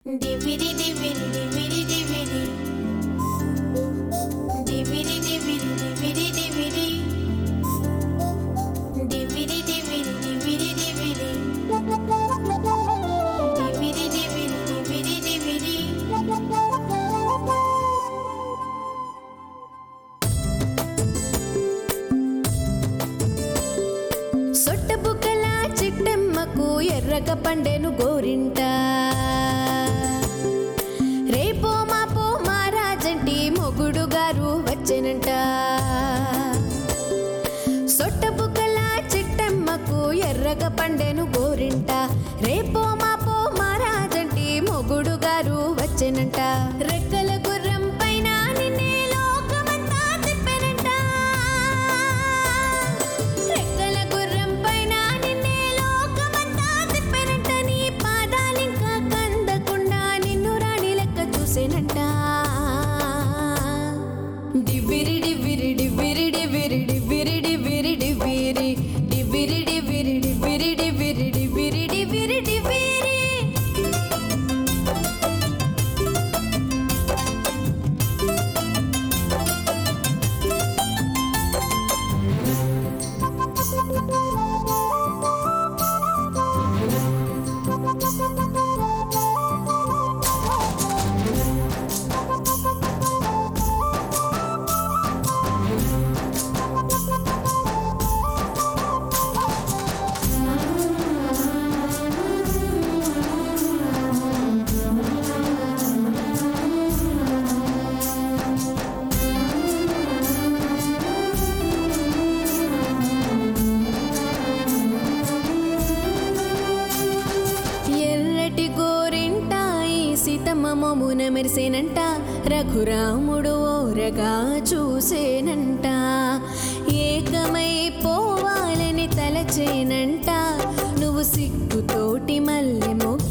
DVD డివిడి డివిడి డివిడి డివిడి డివిడి డివిడి డివిడి డివిడి డివిడి డివిడి డివిడి డివిడి డివిడి డివిడి డివిడి సొట్టబుక్కల చిట్టెమ్మకు ఎర్రగ పండెను గోరింట రేపో మాపో మారాజంటి మొగుడు గారు వచ్చెనంట సొట్టబుక్కల చిట్టెమ్మకు ఎర్రగ పండెను గోరింట రేపో మాపో మారాజంటి మొగుడు గారు వచ్చెనంట రెక్కల గుర్రం పైన నిన్నే లోకమంతా తిప్పెనంట రెక్కల గుర్రం పైన నిన్నే లోకమంతా తిప్పెనంట నీ పాదాలింకా కందకుండా నిన్ను రాణి లెక్క చూసేనంట డివిరి డివిరి డివిరి డివిరి డివిరి డివిరి డివిరి డివిరి డివిరి డివిరి డివిరి డివిరి డివిరి డివిరి ఎర్రటి గోరింట ఈ సీతమ్మ మొమున మెరిసేనంట రఘురాముడు ఓరగా చూసేనంట ఏకమై పోవాలని తలచేనంట నువ్వు సిగ్గుతోటి మల్లె మొగ్గ